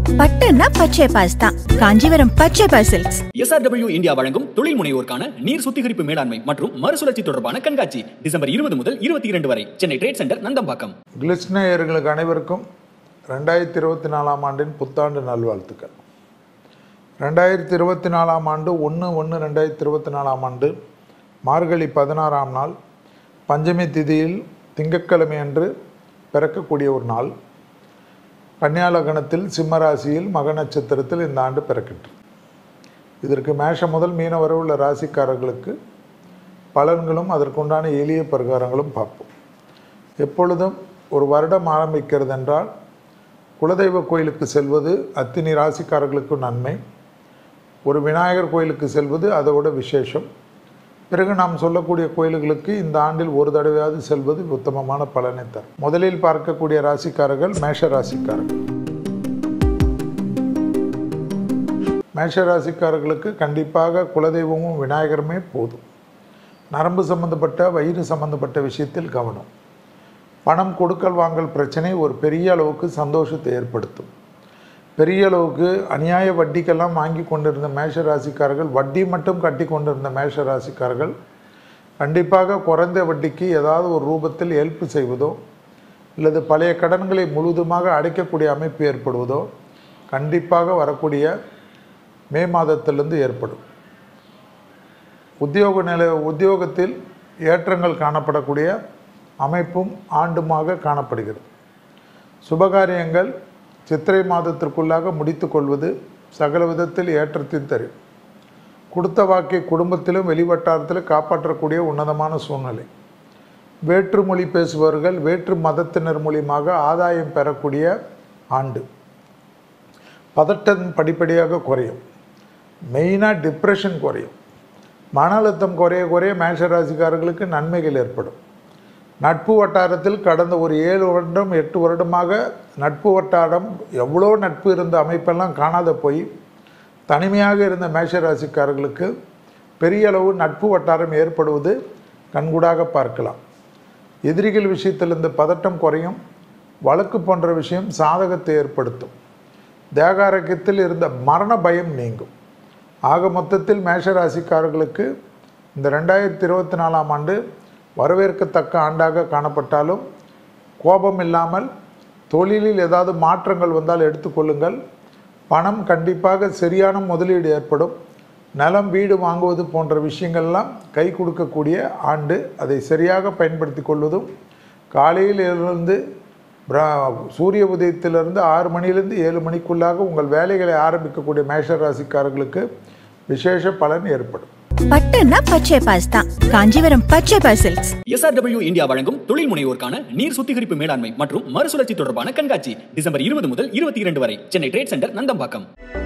பட்டுன்னா பச்சை பாஸ் தான் காஞ்சிபுரம் பச்சை பாஸ் சில்க்ஸ் எஸ்ஆர்டபிள்யூ இந்தியா வழங்கும் தொழில் முனைவோருக்கான நீர் சுத்திகரிப்பு மேலாண்மை மற்றும் மறுசுழற்சி தொடர்பான கண்காட்சி டிசம்பர் இருபது முதல் இருபத்தி இரண்டு வரை சென்னை ட்ரேட் சென்டர் நந்தம்பாக்கம் கிளிஸ்னேயர்களுக்கு அனைவருக்கும் ரெண்டாயிரத்தி இருபத்தி நாலாம் ஆண்டின் புத்தாண்டு நல்வாழ்த்துக்கள் ரெண்டாயிரத்தி இருபத்தி நாலாம் ஆண்டு ஒன்று ஒன்று ரெண்டாயிரத்தி இருபத்தி நாலாம் ஆண்டு மார்கழி பதினாறாம் நாள் பஞ்சமி திதியில் திங்கட்கிழமை அன்று பிறக்கக்கூடிய ஒரு நாள் கன்னியாலகணத்தில் சிம்மராசியில் மக நட்சத்திரத்தில் இந்த ஆண்டு பிறக்கின்றது இதற்கு மேஷம் முதல் மீன வரை உள்ள ராசிக்காரர்களுக்கு பலன்களும் அதற்குண்டான எளிய பரிகாரங்களும் பார்ப்போம் எப்பொழுதும் ஒரு வருடம் ஆரம்பிக்கிறது என்றால் குலதெய்வ கோயிலுக்கு செல்வது அத்தினி ராசிக்காரர்களுக்கு நன்மை ஒரு விநாயகர் கோயிலுக்கு செல்வது அதோட விசேஷம் பிறகு நாம் சொல்லக்கூடிய கோயில்களுக்கு இந்த ஆண்டில் ஒரு தடவையாவது செல்வது உத்தமமான பலனை தரும் முதலில் பார்க்கக்கூடிய ராசிக்காரர்கள் மேஷ ராசிக்காரர்கள் மேஷ ராசிக்காரர்களுக்கு கண்டிப்பாக குலதெய்வமும் விநாயகருமே போதும் நரம்பு சம்பந்தப்பட்ட வயிறு சம்பந்தப்பட்ட விஷயத்தில் கவனம் பணம் கொடுக்கல் வாங்கல் பிரச்சனை ஒரு பெரிய அளவுக்கு சந்தோஷத்தை ஏற்படுத்தும் பெரிய அளவுக்கு அநியாய வட்டிக்கெல்லாம் வாங்கி கொண்டிருந்த மேஷ ராசிக்காரர்கள் வட்டி மட்டும் கட்டி கொண்டிருந்த மேஷ ராசிக்காரர்கள் கண்டிப்பாக குறைந்த வட்டிக்கு ஏதாவது ஒரு ரூபத்தில் ஹெல்ப் செய்வதோ அல்லது பழைய கடன்களை முழுவதுமாக அடைக்கக்கூடிய அமைப்பு ஏற்படுவதோ கண்டிப்பாக வரக்கூடிய மே மாதத்திலிருந்து ஏற்படும் உத்தியோக நிலை உத்தியோகத்தில் ஏற்றங்கள் காணப்படக்கூடிய அமைப்பும் ஆண்டுமாக காணப்படுகிறது சுபகாரியங்கள் சித்திரை மாதத்திற்குள்ளாக முடித்து கொள்வது சகல விதத்தில் ஏற்றத்தின் தரும் கொடுத்த வாக்கை குடும்பத்திலும் வெளிவட்டாரத்திலும் காப்பாற்றக்கூடிய உன்னதமான சூழ்நிலை வேற்று மொழி பேசுபவர்கள் வேற்று மதத்தினர் மூலியமாக ஆதாயம் பெறக்கூடிய ஆண்டு பதட்டம் படிப்படியாக குறையும் மெயினாக டிப்ரெஷன் குறையும் மன அழுத்தம் குறைய குறைய மேஷ ராசிக்காரர்களுக்கு நன்மைகள் ஏற்படும் நட்பு வட்டாரத்தில் கடந்த ஒரு ஏழு வருடம் எட்டு வருடமாக நட்பு வட்டாரம் எவ்வளோ நட்பு இருந்த அமைப்பெல்லாம் காணாத போய் தனிமையாக இருந்த மேஷராசிக்காரர்களுக்கு பெரிய அளவு நட்பு வட்டாரம் ஏற்படுவது கண்கூடாக பார்க்கலாம் எதிரிகள் விஷயத்தில் இந்த பதட்டம் குறையும் வழக்கு போன்ற விஷயம் சாதகத்தை ஏற்படுத்தும் தேகாரோக்கியத்தில் இருந்த மரண பயம் நீங்கும் ஆக மொத்தத்தில் மேஷராசிக்காரர்களுக்கு இந்த ரெண்டாயிரத்தி இருபத்தி நாலாம் ஆண்டு வரவேற்கத்தக்க ஆண்டாக காணப்பட்டாலும் கோபம் இல்லாமல் தொழிலில் ஏதாவது மாற்றங்கள் வந்தால் எடுத்துக்கொள்ளுங்கள் பணம் கண்டிப்பாக சரியான முதலீடு ஏற்படும் நிலம் வீடு வாங்குவது போன்ற விஷயங்கள்லாம் கை கொடுக்கக்கூடிய ஆண்டு அதை சரியாக பயன்படுத்தி கொள்வதும் காலையில் இருந்து பிரா- சூரிய உதயத்திலிருந்து ஆறு மணியிலிருந்து ஏழு மணிக்குள்ளாக உங்கள் வேலைகளை ஆரம்பிக்கக்கூடிய மேஷ ராசிக்காரர்களுக்கு விசேஷ பலன் ஏற்படும் பட்டுன்னா பச்சை பாஸ் தான் காஞ்சிபுரம் பச்சை பாஸ் சில்க்ஸ் எஸ்ஆர்டபிள்யூ இந்தியா வழங்கும் தொழில் முனைவோருக்கான நீர் சுத்திகரிப்பு மேலாண்மை மற்றும் மறுசுழற்சி தொடர்பான கண்காட்சி டிசம்பர் இருபது முதல் இருபத்தி இரண்டு வரை சென்னை ட்ரேட் சென்டர் நந்தம்பாக்கம்